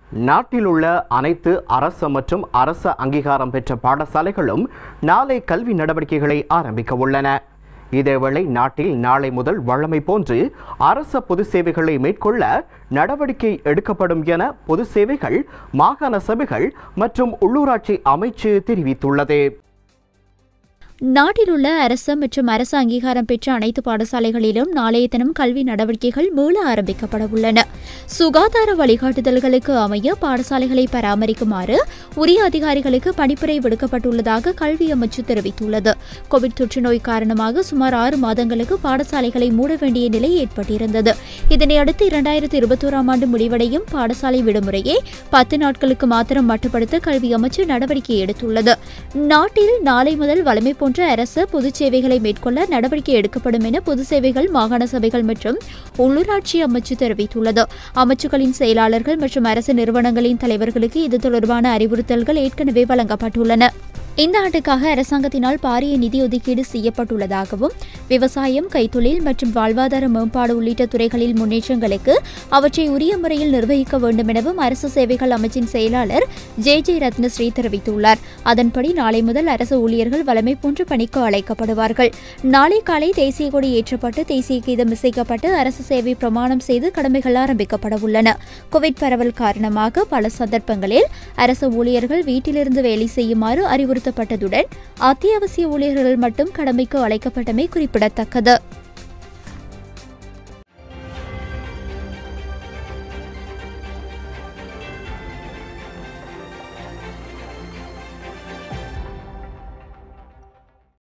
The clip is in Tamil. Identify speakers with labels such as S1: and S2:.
S1: நாட்டில் உள்ள அனைத்து அரச மற்றும் அரச அங்கீகாரம் பெற்ற பாடசாலைகளும் நாளை கல்வி நடவடிக்கைகளை ஆரம்பிக்க உள்ளன இதேவேளை நாட்டில் நாளை முதல் வழமை போன்று அரச பொது சேவைகளை மேற்கொள்ள நடவடிக்கை எடுக்கப்படும் என பொது சேவைகள் மாகாண சபைகள் மற்றும் உள்ளூராட்சி அமைச்சு தெரிவித்துள்ளது
S2: நாட்டில் உள்ள அரச மற்றும் அரசு அங்கீகாரம் பெற்ற அனைத்து பாடசாலைகளிலும் நாளைய தினம் கல்வி நடவடிக்கைகள் மீள ஆரம்பிக்கப்பட உள்ளன சுகாதார வழிகாட்டுதல்களுக்கு அமைய பாடசாலைகளை பராமரிக்குமாறு உரிய அதிகாரிகளுக்கு பணிப்புரை விடுக்கப்பட்டுள்ளதாக கல்வி அமைச்சு தெரிவித்துள்ளது கோவிட் தொற்று நோய் காரணமாக சுமார் ஆறு மாதங்களுக்கு பாடசாலைகளை மூட வேண்டிய நிலை ஏற்பட்டிருந்தது இதனையடுத்து இரண்டாயிரத்தி இருபத்தோராம் ஆண்டு முடிவடையும் பாடசாலை விடுமுறையை பத்து நாட்களுக்கு மாத்திரம் மட்டுப்படுத்த கல்வி அமைச்சு நடவடிக்கை எடுத்துள்ளது நாட்டில் நாளை முதல் வழமை போன்ற அரசு பொது சேவைகளை மேற்கொள்ள நடவடிக்கை எடுக்கப்படும் என பொது சேவைகள் மாகாண சபைகள் மற்றும் உள்ளூராட்சி அமைச்சு தெரிவித்துள்ளது அமைச்சுகளின் செயலாளர்கள் மற்றும் அரசு நிறுவனங்களின் தலைவர்களுக்கு இது தொடர்பான அறிவுறுத்தல்கள் ஏற்கனவே வழங்கப்பட்டுள்ளன இந்த ஆண்டுக்காக அரசாங்கத்தினால் பாரிய நிதி ஒதுக்கீடு செய்யப்பட்டுள்ளதாகவும் விவசாயம் கைத்தொழில் மற்றும் வாழ்வாதார மேம்பாடு உள்ளிட்ட துறைகளில் முன்னேற்றங்களுக்கு அவற்றை உரிய முறையில் நிர்வகிக்க வேண்டும் எனவும் அரசு சேவைகள் அமைச்சின் செயலாளர் ஜே ஜே ரத்னஸ்ரீ தெரிவித்துள்ளார் அதன்படி நாளை முதல் அரசு ஊழியர்கள் வளமை போன்று பணிக்கு அழைக்கப்படுவார்கள் நாளை காலை தேசிய கொடி ஏற்றப்பட்டு தேசிய கீதம் இசைக்கப்பட்டு அரசு சேவை பிரமாணம் செய்து கடமைகள் ஆரம்பிக்கப்பட உள்ளன கோவிட் பரவல் காரணமாக பல சந்தர்ப்பங்களில் அரசு ஊழியர்கள் வீட்டிலிருந்து வேலை செய்யுமாறு அறிவுறுத்தப்பட்டதுடன் அத்தியாவசிய ஊழியர்கள் மட்டும் கடமைக்கு அழைக்கப்பட்டமை குறிப்பிடத்தக்கது